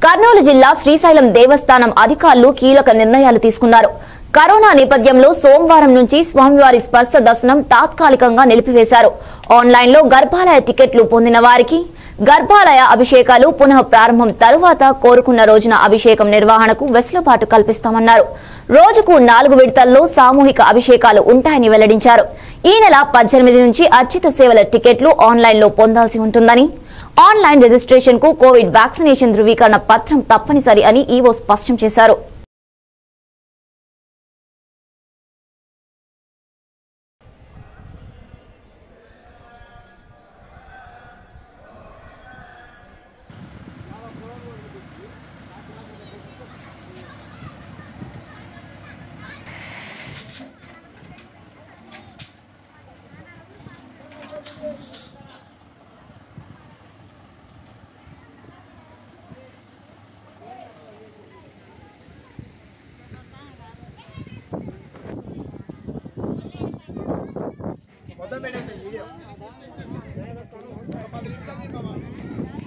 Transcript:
కర్నూలు జిల్లా శ్రీశైలం దేవస్థానం అధికారులు కీలక నిర్ణయాలు తీసుకున్నారు కరోనా నేపథ్యంలో సోమవారం నుంచి స్వామివారి స్పర్శ దర్శనం తాత్కాలికంగా నిలిపివేశారు ఆన్లైన్లో గర్భాలయ టికెట్లు పొందిన వారికి గర్భాలయ అభిషేకాలు పునః ప్రారంభం తరువాత కోరుకున్న రోజున అభిషేకం నిర్వహణకు వెసులుబాటు కల్పిస్తామన్నారు రోజుకు నాలుగు విడతల్లో సామూహిక అభిషేకాలు ఉంటాయని వెల్లడించారు ఈ నెల పద్దెనిమిది నుంచి అర్చిత సేవల టికెట్లు ఆన్లైన్లో పొందాల్సి ఉంటుందని ఆన్లైన్ రిజిస్ట్రేషన్ కు కోవిడ్ వ్యాక్సినేషన్ ధృవీకరణ పత్రం తప్పనిసరి అని ఈవో స్పష్టం చేశారు మొత్తం పెట్టేసి వీడియో ఒక పది నిమిషాలు తీద్దామా?